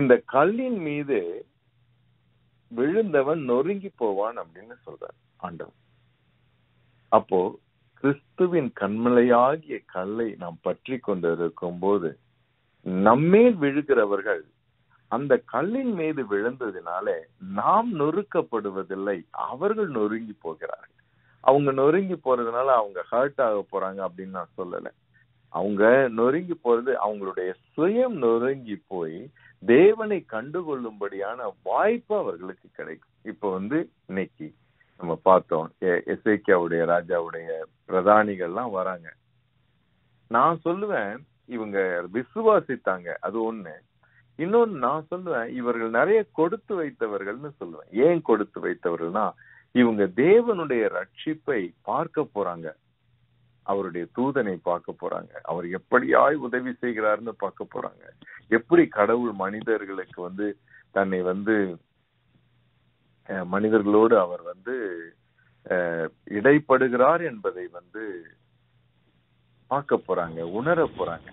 இந்த கல்லின் மீது விழுந்தவன் நொறுங்கி போவான் அப்படின்னு சொல்றார் ஆண்டவர் அப்போ கிறிஸ்துவின் கண்மலையாகிய கல்லை நாம் பற்றி கொண்டிருக்கும் போது நம்மேல் விழுகிறவர்கள் அந்த கல்லின் மீது விழுந்ததினாலே நாம் நொறுக்கப்படுவதில்லை அவர்கள் நொறுங்கி போகிறார்கள் அவங்க நொறுங்கி போறதுனால அவங்க ஹர்ட் ஆக போறாங்க அப்படின்னு நான் சொல்லல அவங்க நொறுங்கி போறது அவங்களுடைய சுயம் நொறுங்கி போய் தேவனை கண்டுகொள்ளும்படியான வாய்ப்பு அவர்களுக்கு கிடைக்கும் இப்ப வந்து இன்னைக்கு நம்ம பார்த்தோம் எஸ்ஐக்கியாவுடைய ராஜாவுடைய பிரதானிகள்லாம் வராங்க நான் சொல்லுவேன் இவங்க விசுவாசித்தாங்க அது ஒண்ணு இன்னொன்னு நான் சொல்லுவேன் இவர்கள் நிறைய கொடுத்து வைத்தவர்கள்னு சொல்லுவேன் ஏன் கொடுத்து வைத்தவர்கள்னா இவங்க தேவனுடைய ரட்சிப்பை பார்க்க போறாங்க அவருடைய தூதனை பார்க்க போறாங்க அவர் எப்படியாய் உதவி செய்கிறார்னு பார்க்க போறாங்க எப்படி கடவுள் மனிதர்களுக்கு வந்து தன்னை வந்து மனிதர்களோடு அவர் வந்து இடைப்படுகிறார் என்பதை வந்து பார்க்க போறாங்க உணர போறாங்க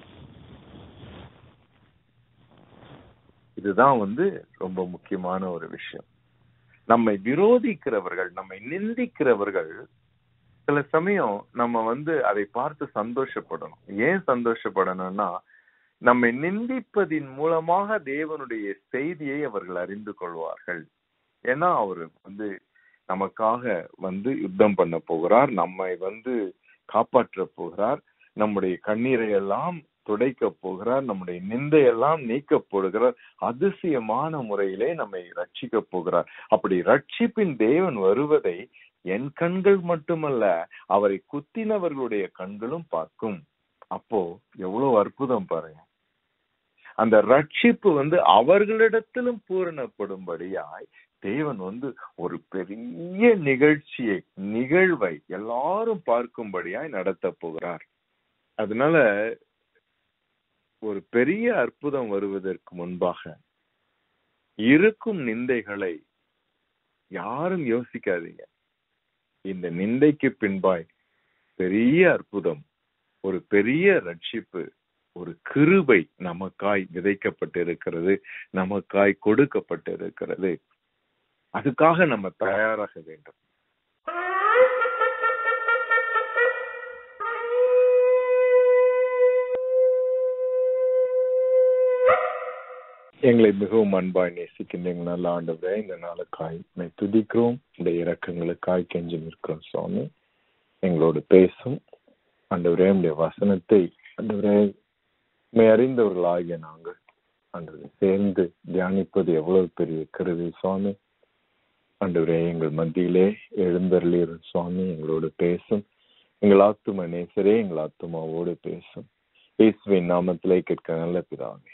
இதுதான் வந்து ரொம்ப முக்கியமான ஒரு விஷயம் நம்மை விரோதிக்கிறவர்கள் நம்மை நிந்திக்கிறவர்கள் சில சமயம் நம்ம வந்து அதை பார்த்து சந்தோஷப்படணும் ஏன் சந்தோஷப்படணும்னா நம்மை நிந்திப்பதின் மூலமாக தேவனுடைய செய்தியை அவர்கள் அறிந்து கொள்வார்கள் ஏன்னா அவர் வந்து நமக்காக வந்து யுத்தம் பண்ண போகிறார் நம்மை வந்து காப்பாற்ற போகிறார் நம்முடைய கண்ணீரை எல்லாம் துடைக்க போகிறார் நம்முடைய நிந்தையெல்லாம் நீக்க போடுகிறார் அதிசயமான முறையிலே நம்மை ரட்சிக்க போகிறார் அப்படி ரட்சிப்பின் தேவன் வருவதை என் கண்கள் மட்டுமல்ல அவரை குத்தினவர்களுடைய கண்களும் பார்க்கும் அப்போ எவ்வளவு அற்புதம் பாருங்க அந்த ரட்சிப்பு வந்து அவர்களிடத்திலும் பூரணப்படும்படியாய் தேவன் வந்து ஒரு பெரிய நிகழ்ச்சியை நிகழ்வை எல்லாரும் பார்க்கும்படியாய் நடத்த போகிறார் அதனால ஒரு பெரிய அற்புதம் வருவதற்கு முன்பாக இருக்கும் நிந்தைகளை யாரும் யோசிக்காதீங்க இந்த நிந்தைக்கு பின்பாய் பெரிய அற்புதம் ஒரு பெரிய ரட்சிப்பு ஒரு கிருபை நமக்காய் விதைக்கப்பட்டிருக்கிறது நமக்காய் கொடுக்கப்பட்டிருக்கிறது அதுக்காக நம்ம தயாராக வேண்டும் எங்களை மிகவும் அன்பாய் நேசிக்கின்ற எங்கள் நல்ல ஆண்டவரே இந்த நாளுக்காய் மை துதிக்கிறோம் இந்த இறக்கங்களுக்காய் கெஞ்சி நிற்கிறோம் சுவாமி எங்களோடு பேசும் ஆண்டவரே உடைய வசனத்தை ஆண்டவரே மே அறிந்தவர்களாகிய நாங்கள் ஆண்டவரை சேர்ந்து தியானிப்பது எவ்வளவு பெரிய கருவி சுவாமி ஆண்டவரே எங்கள் மத்தியிலே எழுந்தருளீரும் சுவாமி எங்களோடு பேசும் எங்கள் ஆத்தும நேசரே எங்கள் ஆத்துமாவோடு பேசும் இயேசுவின் நாமத்திலே கேட்க நல்ல பிதாவே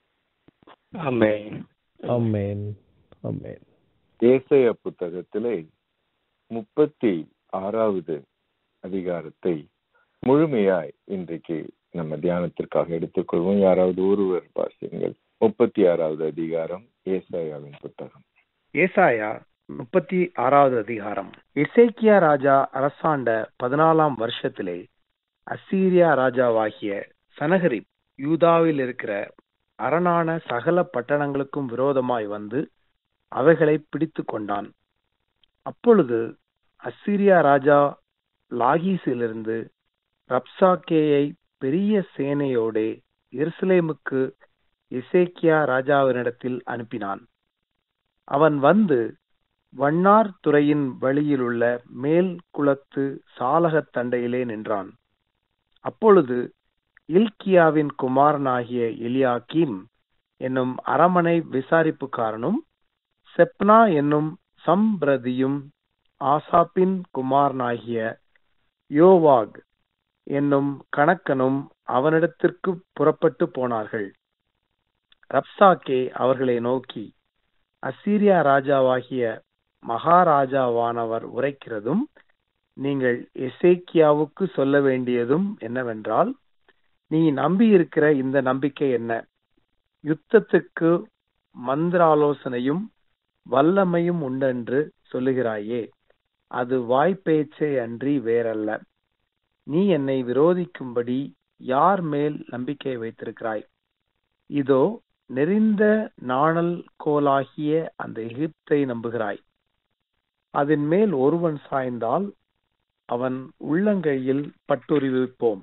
ஆமென் ஆமென் ஆமென் ஏசைய புத்தகத்திலே முப்பத்தி ஆறாவது அதிகாரத்தை முழுமையாய் இன்றைக்கு நம்ம தியானத்திற்காக எடுத்துக்கொள்வோம் யாராவது ஒருவர் வாசியுங்கள் முப்பத்தி ஆறாவது அதிகாரம் ஏசாயாவின் புத்தகம் ஏசாயா முப்பத்தி ஆறாவது அதிகாரம் எசேக்கியா ராஜா அரசாண்ட பதினாலாம் வருஷத்திலே அசீரியா ராஜாவாகிய சனகரிப் யூதாவில் இருக்கிற அரணான சகல பட்டணங்களுக்கும் விரோதமாய் வந்து அவைகளை பிடித்து கொண்டான் அப்பொழுது அசீரியா ராஜா லாகீஸிலிருந்து ரப்சாக்கேயை பெரிய சேனையோடே எருசலேமுக்கு எசேக்கியா ராஜாவினிடத்தில் அனுப்பினான் அவன் வந்து வண்ணார் துறையின் வழியிலுள்ள மேல் குளத்து சாலகத் தண்டையிலே நின்றான் அப்பொழுது இல்கியாவின் குமாரனாகிய எலியாக்கீம் என்னும் அரமனை விசாரிப்புக்காரனும் செப்னா என்னும் சம்பிரதியும் ஆசாப்பின் குமாரனாகிய யோவாக் என்னும் கணக்கனும் அவனிடத்திற்கு புறப்பட்டு போனார்கள் ரப்சாக்கே அவர்களை நோக்கி அசீரியா ராஜாவாகிய மகாராஜாவானவர் உரைக்கிறதும் நீங்கள் எசேக்கியாவுக்கு சொல்ல வேண்டியதும் என்னவென்றால் நீ நம்பியிருக்கிற இந்த நம்பிக்கை என்ன யுத்தத்துக்கு மந்திராலோசனையும் வல்லமையும் உண்டென்று சொல்லுகிறாயே அது வாய்ப்பேச்சே அன்றி வேறல்ல நீ என்னை விரோதிக்கும்படி யார் மேல் நம்பிக்கை வைத்திருக்கிறாய் இதோ நெறிந்த நாணல் கோலாகிய அந்த எகிப்தை நம்புகிறாய் அதன் மேல் ஒருவன் சாய்ந்தால் அவன் உள்ளங்கையில் பட்டுருவிப்போம்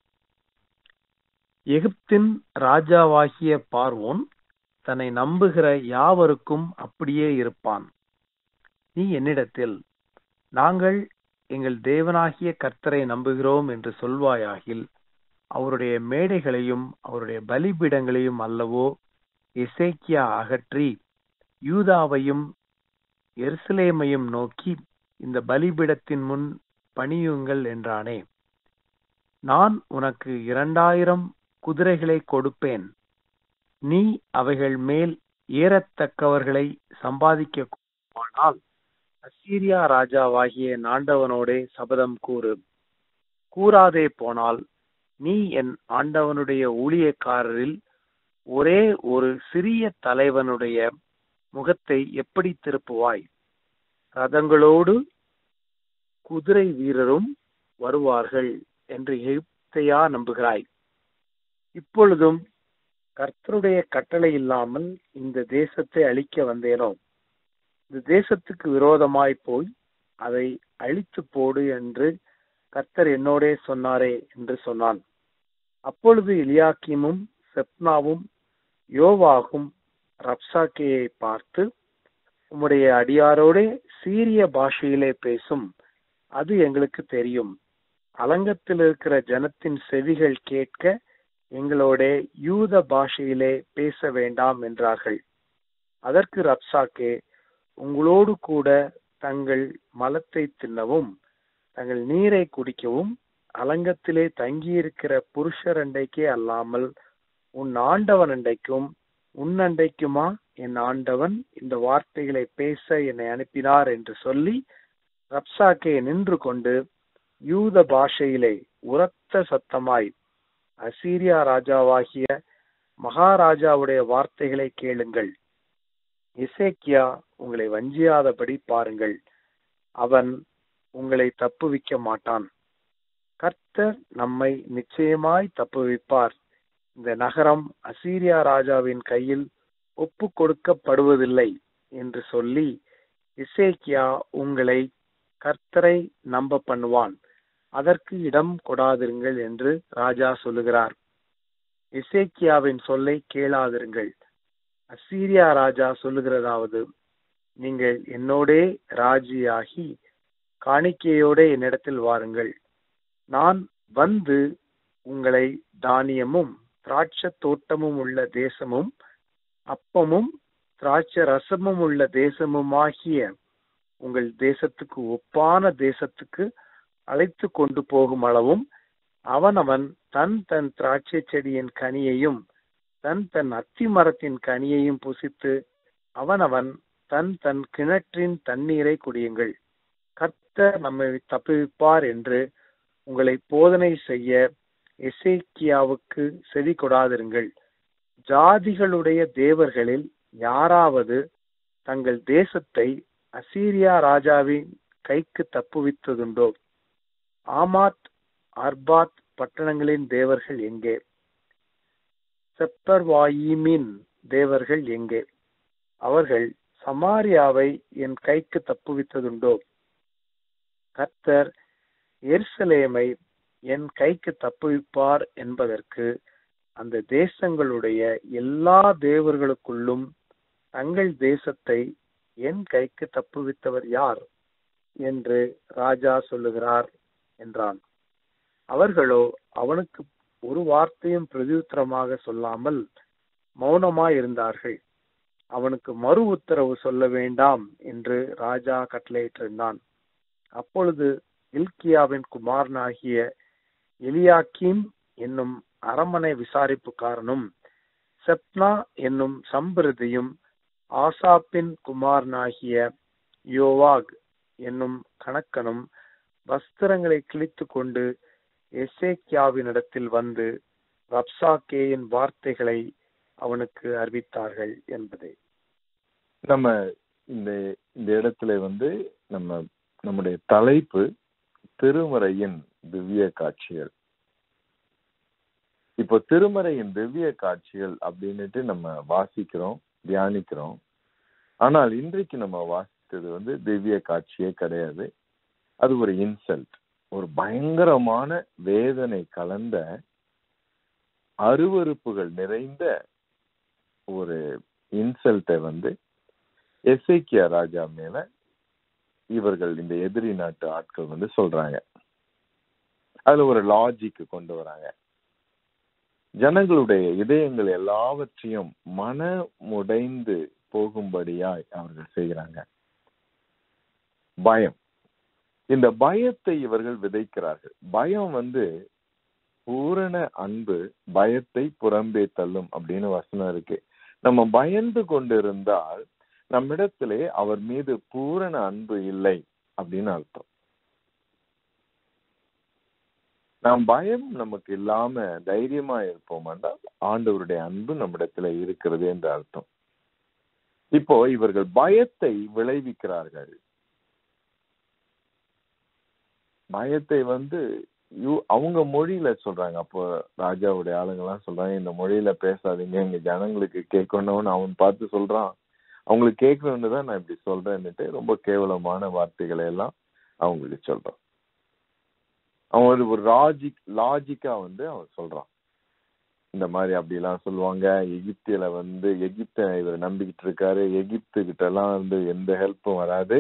எகிப்தின் ராஜாவாகிய பார்வோன் தன்னை நம்புகிற யாவருக்கும் அப்படியே இருப்பான் நீ என்னிடத்தில் நாங்கள் எங்கள் தேவனாகிய கர்த்தரை நம்புகிறோம் என்று சொல்வாயாகில் அவருடைய மேடைகளையும் அவருடைய பலிபீடங்களையும் அல்லவோ எசேக்கியா அகற்றி யூதாவையும் எருசலேமையும் நோக்கி இந்த பலிபீடத்தின் முன் பணியுங்கள் என்றானே நான் உனக்கு இரண்டாயிரம் குதிரைகளை கொடுப்பேன் நீ அவைகள் மேல் ஏறத்தக்கவர்களை சம்பாதிக்க ஆனால் அசீரியா ராஜாவாகிய நாண்டவனோடே சபதம் கூறு கூறாதே போனால் நீ என் ஆண்டவனுடைய ஊழியக்காரரில் ஒரே ஒரு சிறிய தலைவனுடைய முகத்தை எப்படி திருப்புவாய் ரதங்களோடு குதிரை வீரரும் வருவார்கள் என்று எகிப்தையா நம்புகிறாய் இப்பொழுதும் கர்த்தருடைய கட்டளை இல்லாமல் இந்த தேசத்தை அழிக்க வந்தேனோ இந்த தேசத்துக்கு விரோதமாய் போய் அதை அழித்து போடு என்று கர்த்தர் என்னோடே சொன்னாரே என்று சொன்னான் அப்பொழுது இலியாக்கிமும் செப்னாவும் யோவாகும் ரப்சாக்கேயை பார்த்து உம்முடைய அடியாரோடே சீரிய பாஷையிலே பேசும் அது எங்களுக்கு தெரியும் அலங்கத்தில் இருக்கிற ஜனத்தின் செவிகள் கேட்க எங்களோட யூத பாஷையிலே பேச வேண்டாம் என்றார்கள் அதற்கு ரப்சாக்கே உங்களோடு கூட தங்கள் மலத்தை தின்னவும் தங்கள் நீரை குடிக்கவும் அலங்கத்திலே தங்கியிருக்கிற புருஷர் அண்டைக்கே அல்லாமல் உன் ஆண்டவன் அண்டைக்கும் உன் அண்டைக்குமா என் ஆண்டவன் இந்த வார்த்தைகளை பேச என்னை அனுப்பினார் என்று சொல்லி ரப்சாக்கே நின்று கொண்டு யூத பாஷையிலே உரத்த சத்தமாய் அசீரியா ராஜாவாகிய மகாராஜாவுடைய வார்த்தைகளை கேளுங்கள் இசேக்கியா உங்களை வஞ்சியாதபடி பாருங்கள் அவன் உங்களை தப்புவிக்க மாட்டான் கர்த்தர் நம்மை நிச்சயமாய் தப்புவிப்பார் இந்த நகரம் அசீரியா ராஜாவின் கையில் ஒப்பு கொடுக்கப்படுவதில்லை என்று சொல்லி இசேக்கியா உங்களை கர்த்தரை நம்ப பண்ணுவான் அதற்கு இடம் கொடாதிருங்கள் என்று ராஜா சொல்லுகிறார் இசேக்கியாவின் சொல்லை கேளாதிருங்கள் அசீரியா ராஜா சொல்லுகிறதாவது நீங்கள் என்னோடே ராஜியாகி காணிக்கையோட என்னிடத்தில் வாருங்கள் நான் வந்து உங்களை தானியமும் திராட்ச தோட்டமும் உள்ள தேசமும் அப்பமும் திராட்ச ரசமும் உள்ள தேசமுமாகிய உங்கள் தேசத்துக்கு ஒப்பான தேசத்துக்கு அழைத்து கொண்டு போகும் அளவும் அவனவன் தன் தன் திராட்சை செடியின் கனியையும் தன் தன் அத்தி மரத்தின் கனியையும் புசித்து அவனவன் தன் தன் கிணற்றின் தண்ணீரை குடியுங்கள் கர்த்தர் நம்மை தப்புவிப்பார் என்று உங்களை போதனை செய்ய எசேக்கியாவுக்கு செவி கொடாதிருங்கள் ஜாதிகளுடைய தேவர்களில் யாராவது தங்கள் தேசத்தை அசீரியா ராஜாவின் கைக்கு தப்புவித்ததுண்டோ ஆமாத் அர்பாத் பட்டணங்களின் தேவர்கள் எங்கே செப்பர்வாயிமின் தேவர்கள் எங்கே அவர்கள் சமாரியாவை என் கைக்கு தப்புவித்ததுண்டோ கர்த்தர் எருசலேமை என் கைக்கு தப்புவிப்பார் என்பதற்கு அந்த தேசங்களுடைய எல்லா தேவர்களுக்குள்ளும் தங்கள் தேசத்தை என் கைக்கு தப்புவித்தவர் யார் என்று ராஜா சொல்லுகிறார் என்றான் அவர்களோ அவனுக்கு ஒரு வார்த்தையும் பிரதியுத்தரமாக சொல்லாமல் மௌனமாயிருந்தார்கள் அவனுக்கு மறு உத்தரவு சொல்ல வேண்டாம் என்று ராஜா கட்டளையிட்டிருந்தான் அப்பொழுது இல்கியாவின் குமாரனாகிய எலியாக்கிம் என்னும் அரமனை விசாரிப்புக்காரனும் செப்னா என்னும் சம்பிரதியும் ஆசாப்பின் குமாரனாகிய யோவாக் என்னும் கணக்கனும் வஸ்திரங்களை கிழித்து கொண்டு எசேக்கியாவினிடத்தில் வந்து ரப்சாக்கேயின் வார்த்தைகளை அவனுக்கு அறிவித்தார்கள் என்பதே நம்ம இந்த இந்த இடத்துல வந்து நம்ம நம்முடைய தலைப்பு திருமறையின் திவ்ய காட்சிகள் இப்போ திருமறையின் திவ்ய காட்சிகள் அப்படின்னுட்டு நம்ம வாசிக்கிறோம் தியானிக்கிறோம் ஆனால் இன்றைக்கு நம்ம வாசித்தது வந்து திவ்ய காட்சியே கிடையாது அது ஒரு இன்சல்ட் ஒரு பயங்கரமான வேதனை கலந்த அருவருப்புகள் நிறைந்த ஒரு இன்சல்ட்டை வந்து எஸ்ஐக்கியா ராஜா மேல இவர்கள் இந்த எதிரி நாட்டு ஆட்கள் வந்து சொல்றாங்க அதுல ஒரு லாஜிக் கொண்டு வராங்க ஜனங்களுடைய இதயங்கள் எல்லாவற்றையும் மனமுடைந்து போகும்படியாய் அவர்கள் செய்கிறாங்க பயம் இந்த பயத்தை இவர்கள் விதைக்கிறார்கள் பயம் வந்து பூரண அன்பு பயத்தை புறம்பே தள்ளும் அப்படின்னு வசனம் இருக்கு நம்ம பயந்து கொண்டிருந்தால் நம்மிடத்திலே அவர் மீது பூரண அன்பு இல்லை அப்படின்னு அர்த்தம் நாம் பயம் நமக்கு இல்லாம தைரியமா இருப்போம் என்றால் ஆண்டவருடைய அன்பு நம்மிடத்துல இருக்கிறது என்று அர்த்தம் இப்போ இவர்கள் பயத்தை விளைவிக்கிறார்கள் பயத்தை வந்து யூ- அவங்க மொழியில சொல்றாங்க அப்போ ராஜாவுடைய ஆளுங்கெல்லாம் சொல்றாங்க இந்த மொழியில பேசாதீங்க இங்க ஜனங்களுக்கு கேட்கணும்னு அவன் பார்த்து சொல்றான் அவங்களுக்கு கேட்கணும்னு தான் நான் இப்படி சொல்றேன்னுட்டு ரொம்ப கேவலமான வார்த்தைகளை எல்லாம் அவங்களுக்கு சொல்றான் அவன் ஒரு ஒரு லாஜிக் லாஜிக்கா வந்து அவன் சொல்றான் இந்த மாதிரி அப்படி எல்லாம் சொல்லுவாங்க எகிப்தில வந்து எகிப்த இவர் நம்பிக்கிட்டு இருக்காரு எகிப்து கிட்ட எல்லாம் வந்து எந்த ஹெல்ப்பும் வராது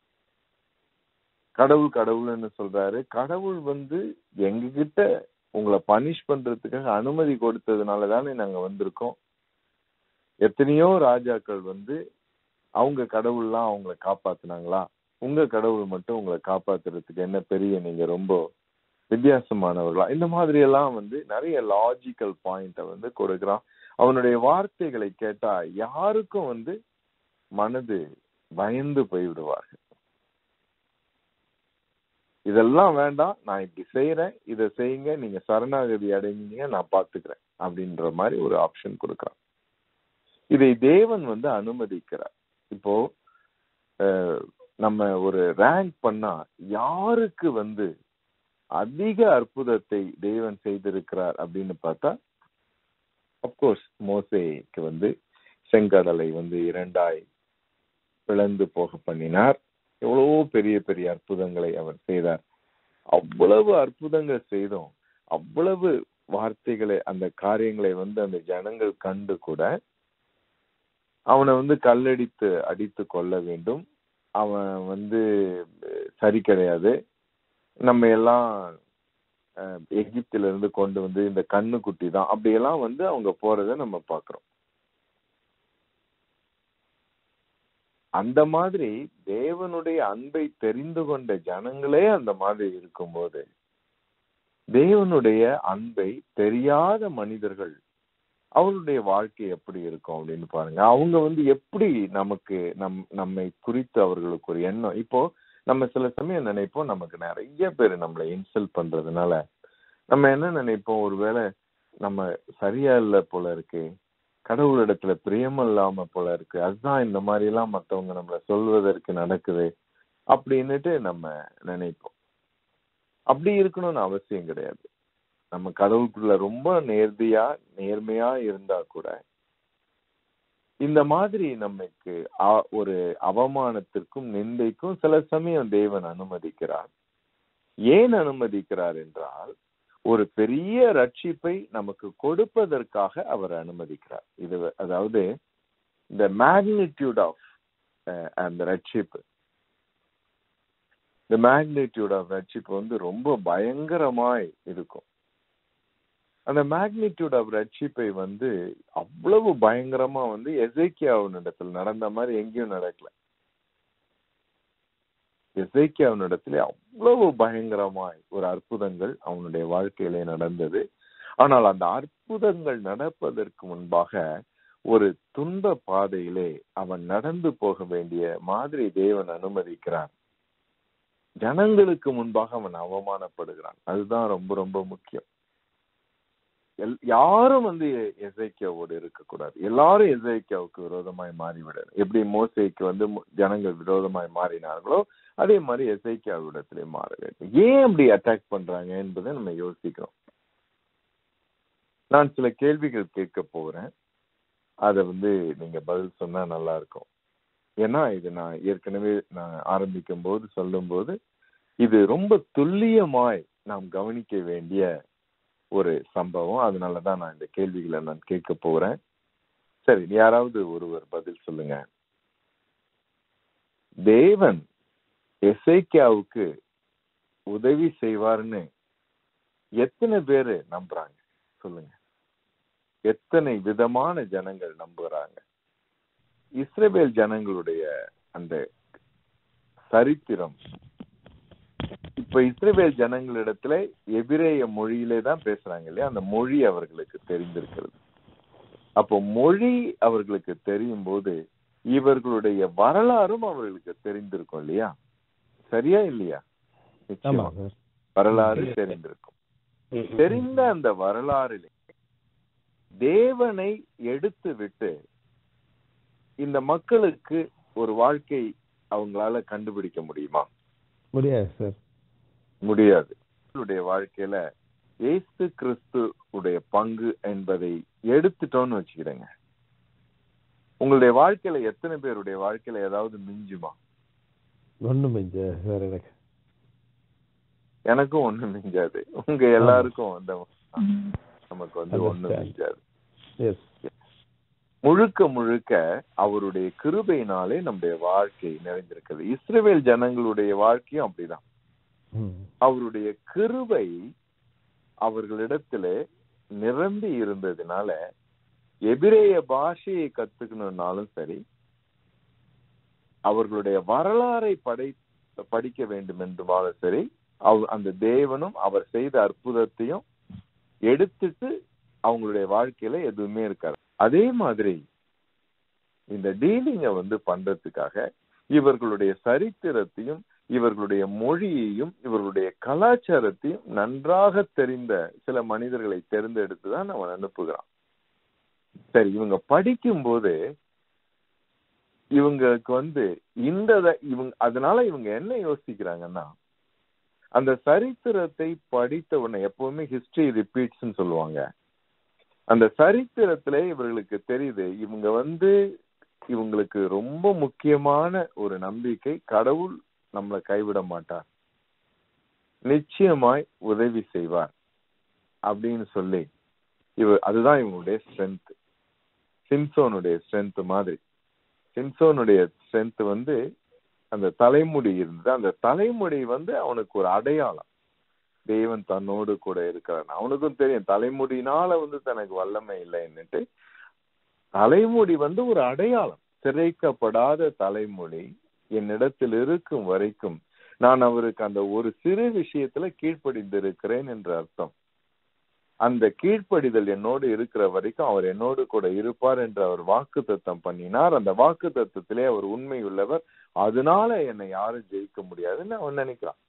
கடவுள் கடவுள்னு சொல்றாரு கடவுள் வந்து எங்க கிட்ட உங்களை பனிஷ் பண்றதுக்காக அனுமதி கொடுத்ததுனால தானே நாங்க வந்திருக்கோம் எத்தனையோ ராஜாக்கள் வந்து அவங்க கடவுள்லாம் அவங்கள காப்பாத்துனாங்களா உங்க கடவுள் மட்டும் உங்களை காப்பாத்துறதுக்கு என்ன பெரிய நீங்க ரொம்ப வித்தியாசமானவர்களா இந்த மாதிரி எல்லாம் வந்து நிறைய லாஜிக்கல் பாயிண்ட வந்து கொடுக்கிறான் அவனுடைய வார்த்தைகளை கேட்டா யாருக்கும் வந்து மனது பயந்து போய்விடுவார்கள் இதெல்லாம் வேண்டாம் நான் இப்படி செய்யறேன் இதை செய்யுங்க நீங்க சரணாகதி அடைஞ்சீங்க நான் பாத்துக்கிறேன் அப்படின்ற மாதிரி ஒரு ஆப்ஷன் கொடுக்கறான் இதை தேவன் வந்து அனுமதிக்கிறார் இப்போ அஹ், நம்ம ஒரு ரேங்க் பண்ணா யாருக்கு வந்து அதிக அற்புதத்தை தேவன் செய்திருக்கிறார் அப்படின்னு பார்த்தா அப்கோர்ஸ் மோசேக்கு வந்து செங்கடலை வந்து இரண்டாய் பிளந்து போக பண்ணினார் எவ்வளவோ பெரிய பெரிய அற்புதங்களை அவர் செய்தார் அவ்வளவு அற்புதங்கள் செய்தோம் அவ்வளவு வார்த்தைகளை அந்த காரியங்களை வந்து அந்த ஜனங்கள் கண்டு கூட அவனை வந்து கல்லடித்து அடித்து கொள்ள வேண்டும் அவன் வந்து அஹ், சரி கிடையாது நம்ம எல்லாம் அஹ், எகிப்தில இருந்து கொண்டு வந்து இந்த கண்ணுக்குட்டி தான் அப்படியெல்லாம் வந்து அவங்க போறதை நம்ம பாக்குறோம் அந்த மாதிரி தேவனுடைய அன்பை தெரிந்து கொண்ட ஜனங்களே அந்த மாதிரி இருக்கும்போது தேவனுடைய அன்பை தெரியாத மனிதர்கள் அவருடைய வாழ்க்கை எப்படி இருக்கும் அப்படின்னு பாருங்க அவங்க வந்து எப்படி நமக்கு நம் நம்மை குறித்து அவர்களுக்கு ஒரு எண்ணம் இப்போ நம்ம சில சமயம் நினைப்போம் நமக்கு நிறைய பேர் நம்மளை இன்சல்ட் பண்றதுனால நம்ம என்ன நினைப்போம் ஒருவேளை நம்ம சரியா இல்ல போல இருக்கு கடவுளிடத்துல பிரியம் இல்லாம போல இருக்கு அதுதான் இந்த மாதிரி எல்லாம் மத்தவங்க நம்மள சொல்வதற்கு நடக்குது அப்படின்னுட்டு நம்ம நினைப்போம் அப்படி இருக்கணும்னு அவசியம் கிடையாது நம்ம கடவுளுக்குள்ள ரொம்ப நேர்த்தியா நேர்மையா இருந்தா கூட இந்த மாதிரி நமக்கு அ- ஒரு அவமானத்திற்கும் நிந்தைக்கும் சில சமயம் தேவன் அனுமதிக்கிறார் ஏன் அனுமதிக்கிறார் என்றால் ஒரு பெரிய ரட்சிப்பை நமக்கு கொடுப்பதற்காக அவர் அனுமதிக்கிறார் இது அதாவது இந்த மேக்னிடியூட் ஆஃப் அந்த ரட்சிப்பு இந்த மேக்னிடியூட் ஆஃப் ரட்சிப்பு வந்து ரொம்ப பயங்கரமாய் இருக்கும் அந்த மேக்னிடியூட் ஆஃப் ரட்சிப்பை வந்து அவ்வளவு பயங்கரமா வந்து எசேக்கியாவின் இடத்துல நடந்த மாதிரி எங்கேயும் நடக்கல எசேக்கியாவின் இடத்துல அவ்வளவு பயங்கரமாய் ஒரு அற்புதங்கள் அவனுடைய வாழ்க்கையிலே நடந்தது ஆனால் அந்த அற்புதங்கள் நடப்பதற்கு முன்பாக ஒரு துன்ப பாதையிலே அவன் நடந்து போக வேண்டிய மாதிரி தேவன் அனுமதிக்கிறார் ஜனங்களுக்கு முன்பாக அவன் அவமானப்படுகிறான் அதுதான் ரொம்ப ரொம்ப முக்கியம் எல்- யாரும் வந்து எசைக்கியாவோடு இருக்கக்கூடாது எல்லாரும் எசைக்கியாவுக்கு விரோதமாய் மாறிவிடணும் எப்படி மோசைக்கு வந்து மு- ஜனங்கள் விரோதமாய் மாறினார்களோ அதே மாதிரி எசைக்கியாவிடத்திலே மாற வேண்டும் ஏன் அப்படி அட்டாக் பண்றாங்க என்பதை நம்ம யோசிக்கிறோம் நான் சில கேள்விகள் கேட்க போகிறேன் அதை வந்து நீங்க பதில் சொன்னா நல்லா இருக்கும் ஏன்னா இது நான் ஏற்கனவே நான் ஆரம்பிக்கும் போது சொல்லும் போது இது ரொம்ப துல்லியமாய் நாம் கவனிக்க வேண்டிய ஒரு சம்பவம் அதனாலதான் நான் இந்த கேள்விகளை நான் கேட்க போறேன் சரி யாராவது ஒருவர் பதில் சொல்லுங்க தேவன் எசைக்கியாவுக்கு உதவி செய்வார்னு எத்தனை பேரு நம்புறாங்க சொல்லுங்க எத்தனை விதமான ஜனங்கள் நம்புறாங்க இஸ்ரேல் ஜனங்களுடைய அந்த சரித்திரம் இப்ப இஸ்ரேல் ஜனங்களிடத்துல எபிரேய மொழியிலே தான் பேசுறாங்க இல்லையா அந்த மொழி அவர்களுக்கு தெரிந்திருக்கிறது அப்போ மொழி அவர்களுக்கு தெரியும் போது இவர்களுடைய வரலாறும் அவர்களுக்கு தெரிந்திருக்கும் இல்லையா சரியா இல்லையா ஆமா நிச்சயமா சார் வரலாறு தெரிந்திருக்கும் தெரிந்த அந்த வரலாறிலே தேவனை எடுத்து விட்டு இந்த மக்களுக்கு ஒரு வாழ்க்கை அவங்களால கண்டுபிடிக்க முடியுமா முடியாது சார் முடியாது அவர்களுடைய வாழ்க்கையில ஏசு கிறிஸ்து உடைய பங்கு என்பதை எடுத்துட்டோம்னு வச்சுக்கிடுங்க உங்களுடைய வாழ்க்கையில எத்தனை பேருடைய வாழ்க்கையில ஏதாவது மிஞ்சுமா ஒண்ணும் மிஞ்ச சார் எனக்கு எனக்கும் ஒண்ணு மிஞ்சாது உங்க எல்லாருக்கும் அந்த நமக்கு வந்து ஒண்ணு Understand. மிஞ்சாது எஸ் முழுக்க முழுக்க அவருடைய கிருபையினாலே நம்முடைய வாழ்க்கை நிறைந்திருக்கிறது இஸ்ரவேல் ஜனங்களுடைய வாழ்க்கையும் அப்படிதான் அவருடைய கிருபை அவர்களிடத்துல நிரம்பி இருந்ததுனால எபிரேய பாஷையை கத்துக்கணும்னாலும் சரி அவர்களுடைய வரலாறை படை படிக்க வேண்டும் என்றுமாலும் சரி அவ அந்த தேவனும் அவர் செய்த அற்புதத்தையும் எடுத்துட்டு அவங்களுடைய வாழ்க்கையில எதுவுமே இருக்காது அதே மாதிரி இந்த டீலிங்க வந்து பண்றதுக்காக இவர்களுடைய சரித்திரத்தையும் இவர்களுடைய மொழியையும் இவர்களுடைய கலாச்சாரத்தையும் நன்றாக தெரிந்த சில மனிதர்களை தேர்ந்தெடுத்து தான் அவன் அனுப்புகிறான் சரி இவங்க படிக்கும்போது இவங்களுக்கு வந்து இந்த த- இவங்க அதனால இவங்க என்ன யோசிக்கிறாங்கன்னா அந்த சரித்திரத்தை படித்த உடனே எப்பவுமே ஹிஸ்டரி ரிப்பீட்ஸ்னு சொல்லுவாங்க அந்த சரித்திரத்துல இவர்களுக்கு தெரியுது இவங்க வந்து இவங்களுக்கு ரொம்ப முக்கியமான ஒரு நம்பிக்கை கடவுள் நம்மளை கைவிட மாட்டார் நிச்சயமாய் உதவி செய்வார் அப்படின்னு சொல்லி இவ அதுதான் இவங்களுடைய ஸ்ட்ரென்த் சிம்சோனுடைய ஸ்ட்ரென்த் மாதிரி சிம்சோனுடைய ஸ்ட்ரென்த் வந்து அந்த தலைமுடி இருந்தது அந்த தலைமுடி வந்து அவனுக்கு ஒரு அடையாளம் தேவன் தன்னோடு கூட இருக்கிறான் அவனுக்கும் தெரியும் தலைமுடினால வந்து தனக்கு வல்லமை இல்லைன்னுட்டு தலைமுடி வந்து ஒரு அடையாளம் சிறைக்கப்படாத தலைமுடி என்னிடத்தில் இருக்கும் வரைக்கும் நான் அவருக்கு அந்த ஒரு சிறு விஷயத்துல கீழ்ப்படிந்திருக்கிறேன் என்ற அர்த்தம் அந்த கீழ்ப்படிதல் என்னோடு இருக்கிற வரைக்கும் அவர் என்னோடு கூட இருப்பார் என்று அவர் வாக்கு தத்தம் பண்ணினார் அந்த வாக்கு தத்தத்திலே அவர் உண்மை உள்ளவர் அதனால என்னை யாரும் ஜெயிக்க முடியாதுன்னு அவன் நினைக்கிறான்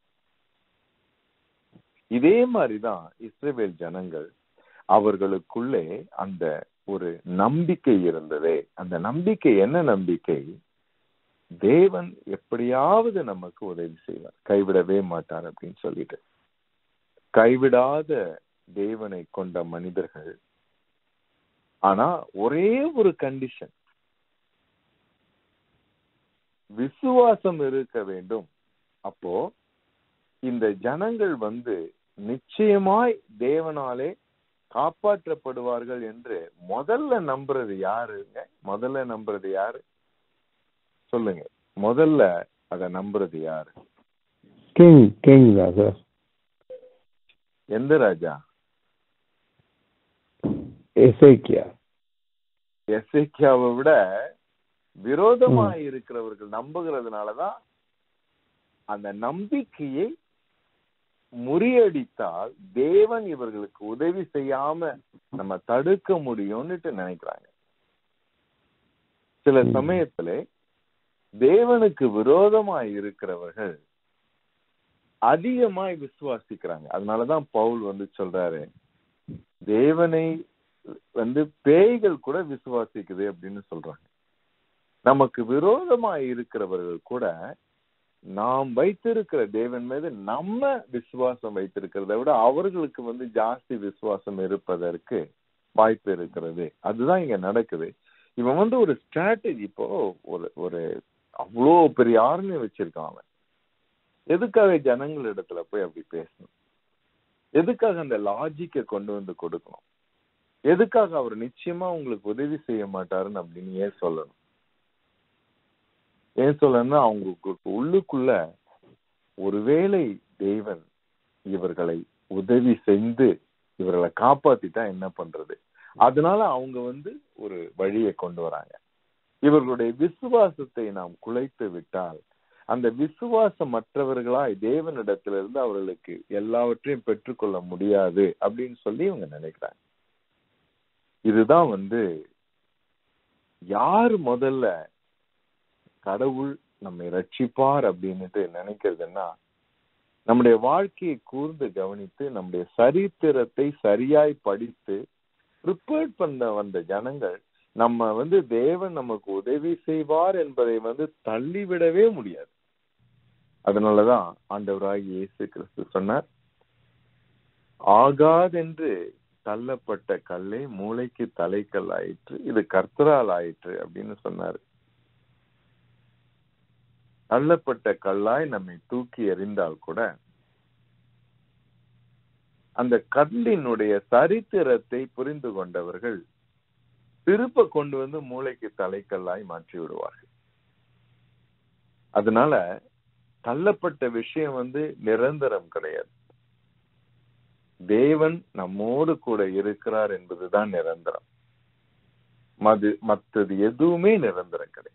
இதே மாதிரிதான் இஸ்ரேல் ஜனங்கள் அவர்களுக்குள்ளே அந்த ஒரு நம்பிக்கை இருந்ததே அந்த நம்பிக்கை என்ன நம்பிக்கை தேவன் எப்படியாவது நமக்கு உதவி செய்வார் கைவிடவே மாட்டார் அப்படின்னு சொல்லிட்டு கைவிடாத தேவனை கொண்ட மனிதர்கள் ஆனா ஒரே ஒரு கண்டிஷன் விசுவாசம் இருக்க வேண்டும் அப்போ இந்த ஜனங்கள் வந்து நிச்சயமாய் தேவனாலே காப்பாற்றப்படுவார்கள் என்று முதல்ல நம்புறது யாருங்க முதல்ல நம்புறது யாரு சொல்லுங்க முதல்ல அத நம்புறது யாரு கிங் கிங் தான் சார் எந்த ராஜா எசேக்கியா எஸ்ஐக்கியாவை விட விரோதமா இருக்கிறவர்கள் நம்புகிறதுனாலதான் அந்த நம்பிக்கையை முறியடித்தால் தேவன் இவர்களுக்கு உதவி செய்யாம நம்ம தடுக்க முடியும்னுட்டு நினைக்கிறாங்க சில ம். சமயத்துல தேவனுக்கு விரோதமாய் இருக்கிறவர்கள் அதிகமாய் விசுவாசிக்கிறாங்க அதனாலதான் பவுல் வந்து சொல்றாரு தேவனை வந்து பேய்கள் கூட விசுவாசிக்குது அப்படின்னு சொல்றாங்க நமக்கு விரோதமாய் இருக்கிறவர்கள் கூட நாம் வைத்திருக்கிற தேவன் மீது நம்ம விசுவாசம் வைத்திருக்கிறதை விட அவர்களுக்கு வந்து ஜாஸ்தி விசுவாசம் இருப்பதற்கு வாய்ப்பு இருக்கிறது அதுதான் இங்க நடக்குது இவன் வந்து ஒரு ஸ்ட்ராட்டஜி இப்போ ஒரு ஒரு அவ்வளோ பெரிய ஆர்மி வச்சிருக்கான் அவன் எதுக்காக ஜனங்கள் இடத்துல போய் அப்படி பேசணும் எதுக்காக அந்த லாஜிக்கை கொண்டு வந்து கொடுக்கணும் எதுக்காக அவர் நிச்சயமா உங்களுக்கு உதவி செய்ய மாட்டாருன்னு அப்படின்னு ஏன் சொல்லணும் ஏன் சொல்லணும்னா அவங்களுக்கு உள்ளுக்குள்ள ஒருவேளை தேவன் இவர்களை உதவி செய்து இவர்களை காப்பாத்திட்டா என்ன பண்றது அதனால அவங்க வந்து ஒரு வழியை கொண்டு வராங்க இவர்களுடைய விசுவாசத்தை நாம் குலைத்து விட்டால் அந்த விசுவாசம் மற்றவர்களாய் தேவனிடத்திலிருந்து அவர்களுக்கு எல்லாவற்றையும் பெற்றுக்கொள்ள முடியாது அப்படின்னு சொல்லி இவங்க நினைக்கிறாங்க இதுதான் வந்து யார் முதல்ல கடவுள் நம்மை ரட்சிப்பார் அப்படின்னுட்டு நினைக்கிறதுன்னா நம்முடைய வாழ்க்கையை கூர்ந்து கவனித்து நம்முடைய சரித்திரத்தை சரியாய் படித்து ப்ரிப்பேர்ட் பண்ண வந்த ஜனங்கள் நம்ம வந்து தேவன் நமக்கு உதவி செய்வார் என்பதை வந்து தள்ளிவிடவே முடியாது அதனாலதான் ஆண்டவராகி இயேசு கிறிஸ்து சொன்னார் ஆகாதென்று தள்ளப்பட்ட கல்லே மூளைக்கு தலைக்கல் ஆயிற்று இது கர்த்தரால் ஆயிற்று அப்படின்னு சொன்னாரு தள்ளப்பட்ட கல்லாய் நம்மை தூக்கி எறிந்தால் கூட அந்த கல்லினுடைய சரித்திரத்தை புரிந்து கொண்டவர்கள் திருப்ப கொண்டு வந்து மூளைக்கு தலைக்கல்லாய் மாற்றி விடுவார்கள் அதனால தள்ளப்பட்ட விஷயம் வந்து நிரந்தரம் கிடையாது தேவன் நம்மோடு கூட இருக்கிறார் என்பதுதான் நிரந்தரம் மது மற்றது எதுவுமே நிரந்தரம் கிடையாது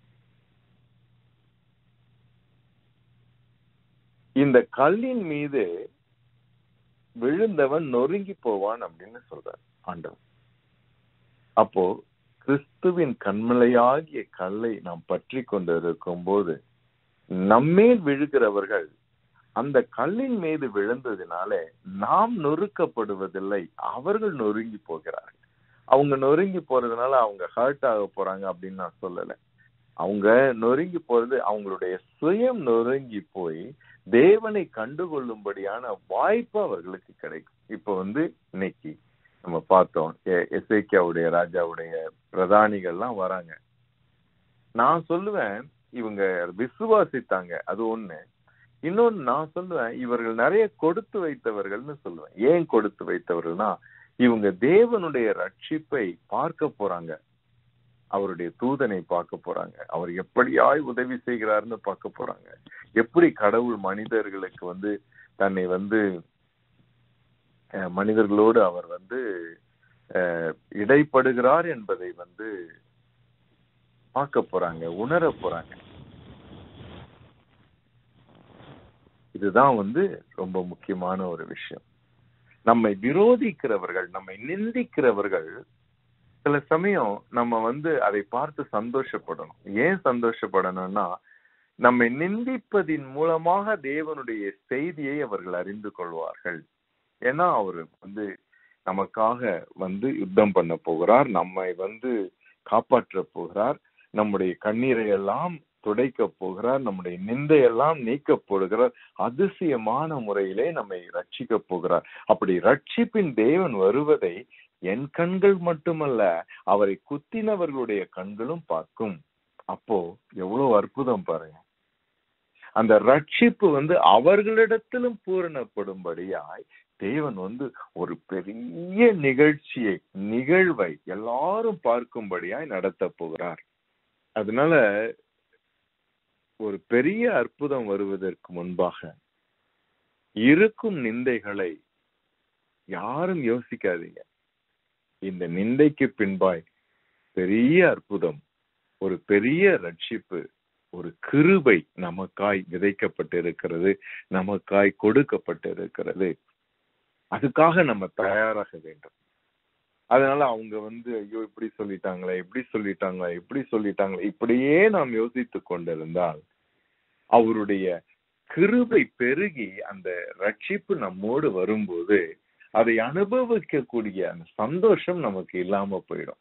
இந்த கல்லின் மீது விழுந்தவன் நொறுங்கி போவான் அப்படின்னு சொல்றார் ஆண்டவன் அப்போ கிறிஸ்துவின் கண்மலையாகிய கல்லை நாம் பற்றி கொண்டிருக்கும் போது நம்மேல் விழுகிறவர்கள் அந்த கல்லின் மீது விழுந்ததினாலே நாம் நொறுக்கப்படுவதில்லை அவர்கள் நொறுங்கி போகிறார்கள் அவங்க நொறுங்கி போறதுனால அவங்க ஹர்ட் ஆக போறாங்க அப்படின்னு நான் சொல்லல அவங்க நொறுங்கி போறது அவங்களுடைய சுயம் நொறுங்கி போய் தேவனை கண்டுகொள்ளும்படியான வாய்ப்பு அவர்களுக்கு கிடைக்கும் இப்ப வந்து இன்னைக்கு நம்ம பார்த்தோம் எஸ்ஐக்கியாவுடைய ராஜாவுடைய பிரதானிகள்லாம் வராங்க நான் சொல்லுவேன் இவங்க விசுவாசித்தாங்க அது ஒண்ணு இன்னொன்னு நான் சொல்லுவேன் இவர்கள் நிறைய கொடுத்து வைத்தவர்கள்னு சொல்லுவேன் ஏன் கொடுத்து வைத்தவர்கள்னா இவங்க தேவனுடைய ரட்சிப்பை பார்க்க போறாங்க அவருடைய தூதனை பார்க்க போறாங்க அவர் எப்படியாய் உதவி செய்கிறாருன்னு பார்க்க போறாங்க எப்படி கடவுள் மனிதர்களுக்கு வந்து தன்னை வந்து மனிதர்களோடு அவர் வந்து இடைப்படுகிறார் என்பதை வந்து பார்க்க போறாங்க உணர போறாங்க இதுதான் வந்து ரொம்ப முக்கியமான ஒரு விஷயம் நம்மை விரோதிக்கிறவர்கள் நம்மை நிந்திக்கிறவர்கள் சில சமயம் நம்ம வந்து அதை பார்த்து சந்தோஷப்படணும் ஏன் சந்தோஷப்படணும்னா நம்மை நிந்திப்பதின் மூலமாக தேவனுடைய செய்தியை அவர்கள் அறிந்து கொள்வார்கள் ஏன்னா அவர் வந்து நமக்காக வந்து யுத்தம் பண்ண போகிறார் நம்மை வந்து காப்பாற்ற போகிறார் நம்முடைய கண்ணீரை எல்லாம் துடைக்க போகிறார் நம்முடைய நிந்தையெல்லாம் நீக்க போடுகிறார் அதிசயமான முறையிலே நம்மை ரட்சிக்க போகிறார் அப்படி ரட்சிப்பின் தேவன் வருவதை என் கண்கள் மட்டுமல்ல அவரை குத்தினவர்களுடைய கண்களும் பார்க்கும் அப்போ எவ்வளவு அற்புதம் பாருங்க அந்த ரட்சிப்பு வந்து அவர்களிடத்திலும் பூரணப்படும்படியாய் தேவன் வந்து ஒரு பெரிய நிகழ்ச்சியை நிகழ்வை எல்லாரும் பார்க்கும்படியாய் நடத்த போகிறார் அதனால ஒரு பெரிய அற்புதம் வருவதற்கு முன்பாக இருக்கும் நிந்தைகளை யாரும் யோசிக்காதீங்க இந்த நிந்தைக்கு பின்பாய் பெரிய அற்புதம் ஒரு பெரிய ரட்சிப்பு ஒரு கிருபை நமக்காய் விதைக்கப்பட்டிருக்கிறது நமக்காய் கொடுக்கப்பட்டிருக்கிறது அதுக்காக நம்ம தயாராக வேண்டும் அதனால அவங்க வந்து ஐயோ இப்படி சொல்லிட்டாங்களே இப்படி சொல்லிட்டாங்களே இப்படி சொல்லிட்டாங்களே இப்படியே நாம் யோசித்து கொண்டிருந்தால் அவருடைய கிருபை பெருகி அந்த ரட்சிப்பு நம்மோடு வரும்போது அதை அனுபவிக்கக்கூடிய அந்த சந்தோஷம் நமக்கு இல்லாம போயிடும்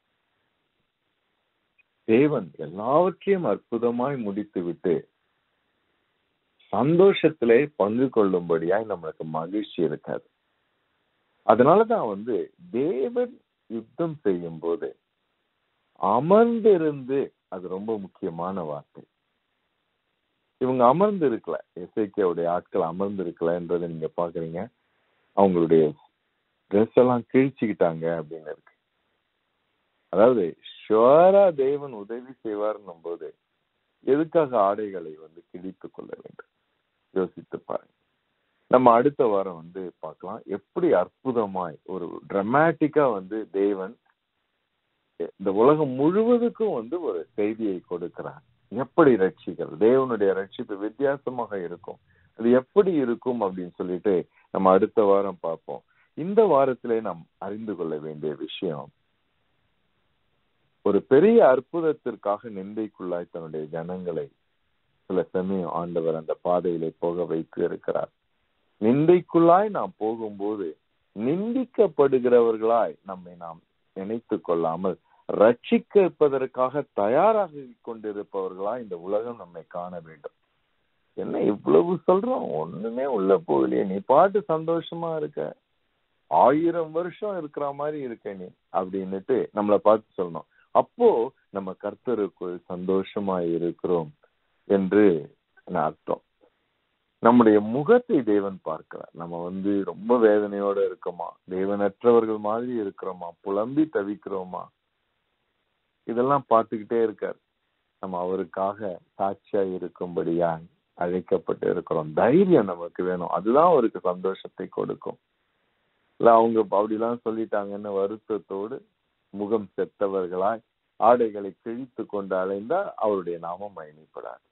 தேவன் எல்லாவற்றையும் அற்புதமாய் முடித்து விட்டு சந்தோஷத்திலே பங்கு கொள்ளும்படியாய் நம்மளுக்கு மகிழ்ச்சி இருக்காது அதனாலதான் வந்து தேவன் யுத்தம் செய்யும் போது அமர்ந்திருந்து அது ரொம்ப முக்கியமான வார்த்தை இவங்க அமர்ந்து இருக்கல எஸ்ஐகேவுடைய ஆட்கள் அமர்ந்து இருக்கலன்றதை நீங்க பாக்குறீங்க அவங்களுடைய ட்ரெஸ் எல்லாம் கிழிச்சுக்கிட்டாங்க அப்படின்னு இருக்கு அதாவது ஷுவரா தேவன் உதவி செய்வார்னும் போது எதுக்காக ஆடைகளை வந்து கிழித்து கொள்ள வேண்டும் யோசித்து பாருங்க நம்ம அடுத்த வாரம் வந்து பார்க்கலாம் எப்படி அற்புதமாய் ஒரு டிராமாட்டிக்கா வந்து தேவன் இந்த உலகம் முழுவதுக்கும் வந்து ஒரு செய்தியை கொடுக்கிறார் எப்படி ரட்சிக்கிறது தேவனுடைய ரட்சிப்பு வித்தியாசமாக இருக்கும் அது எப்படி இருக்கும் அப்படின்னு சொல்லிட்டு நம்ம அடுத்த வாரம் பார்ப்போம் இந்த வாரத்திலே நாம் அறிந்து கொள்ள வேண்டிய விஷயம் ஒரு பெரிய அற்புதத்திற்காக நிந்தைக்குள்ளாய் தன்னுடைய ஜனங்களை சில சமயம் ஆண்டவர் அந்த பாதையிலே போக வைத்து இருக்கிறார் நிந்தைக்குள்ளாய் நாம் போகும்போது நிந்திக்கப்படுகிறவர்களாய் நம்மை நாம் நினைத்து கொள்ளாமல் ரட்சிக்கப்பதற்காக தயாராக கொண்டிருப்பவர்களா இந்த உலகம் நம்மை காண வேண்டும் என்ன இவ்வளவு சொல்றோம் ஒண்ணுமே உள்ள போகலையே நீ பாட்டு சந்தோஷமா இருக்க ஆயிரம் வருஷம் இருக்கிற மாதிரி இருக்க நீ அப்படின்னுட்டு நம்மளை பார்த்து சொல்லணும் அப்போ நம்ம கர்த்தருக்குள் சந்தோஷமா இருக்கிறோம் என்று அர்த்தம் நம்முடைய முகத்தை தேவன் பார்க்கிறார் நம்ம வந்து ரொம்ப வேதனையோட இருக்கோமா தேவனற்றவர்கள் மாதிரி இருக்கிறோமா புலம்பி தவிக்கிறோமா இதெல்லாம் பார்த்துக்கிட்டே இருக்கார் நம்ம அவருக்காக சாட்சியா இருக்கும்படியா அழைக்கப்பட்டு இருக்கிறோம் தைரியம் நமக்கு வேணும் அதுதான் அவருக்கு சந்தோஷத்தை கொடுக்கும் இல்ல அவங்க அப்படிலாம் சொல்லிட்டாங்கன்னு வருத்தத்தோடு முகம் செத்தவர்களாய் ஆடைகளை கிழித்து கொண்டு அலைந்தால் அவருடைய நாமம் மயணிப்படாது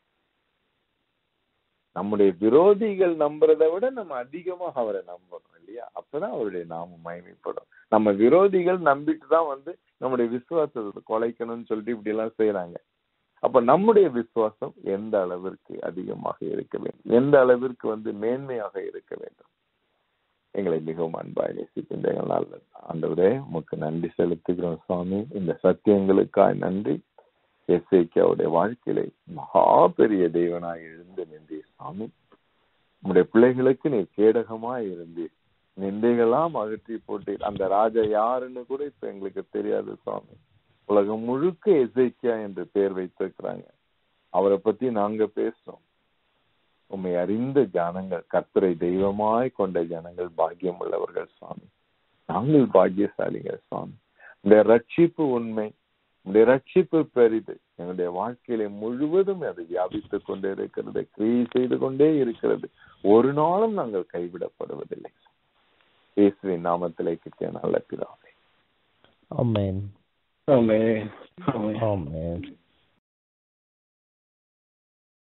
நம்முடைய விரோதிகள் நம்புறதை விட நம்ம அதிகமா அவரை நம்பணும் இல்லையா அப்பதான் அவருடைய நாமம் மயமைப்படும் நம்ம விரோதிகள் நம்பிட்டு தான் வந்து நம்முடைய விசுவாசத்தை கொலைக்கணும்னு சொல்லிட்டு இப்படி எல்லாம் செய்யறாங்க அப்ப நம்முடைய விசுவாசம் எந்த அளவிற்கு அதிகமாக இருக்க வேண்டும் எந்த அளவிற்கு வந்து மேன்மையாக இருக்க வேண்டும் எங்களை மிகவும் அன்பாய் நேசிக்கின்ற எங்கள் நல்ல ஆண்டவரே உமக்கு நன்றி செலுத்துகிறோம் சுவாமி இந்த சத்தியங்களுக்காய் நன்றி எஸ்ஐக்கியாவுடைய வாழ்க்கையில மகா பெரிய தெய்வனாய் எழுந்து நின்றீர் சாமி உங்களுடைய பிள்ளைகளுக்கு நீ கேடகமாய் இருந்தீர் நிந்தைகளாம் அகற்றி போட்டீர் அந்த ராஜா யாருன்னு கூட இப்ப எங்களுக்கு தெரியாது சுவாமி உலகம் முழுக்க எசைக்கியா என்று பெயர் வைத்திருக்கிறாங்க அவரை பத்தி நாங்க பேசுறோம் உண்மை அறிந்த ஜனங்கள் கர்த்தரை தெய்வமாய் கொண்ட ஜனங்கள் பாக்கியம் உள்ளவர்கள் சுவாமி நாங்கள் பாக்கியசாலிகள் சுவாமி இந்த ரட்சிப்பு உண்மை உடைய ரட்சிப்பு பெரிது எங்களுடைய வாழ்க்கையில முழுவதும் அது வியாபித்துக் கொண்டே இருக்கிறது கிரியை செய்து கொண்டே இருக்கிறது ஒரு நாளும் நாங்கள் கைவிடப்படுவதில்லை இயேசுவின் நாமத்திலே கிட்டிய நல்ல பிதாவே Amen. Amen. Amen. Amen.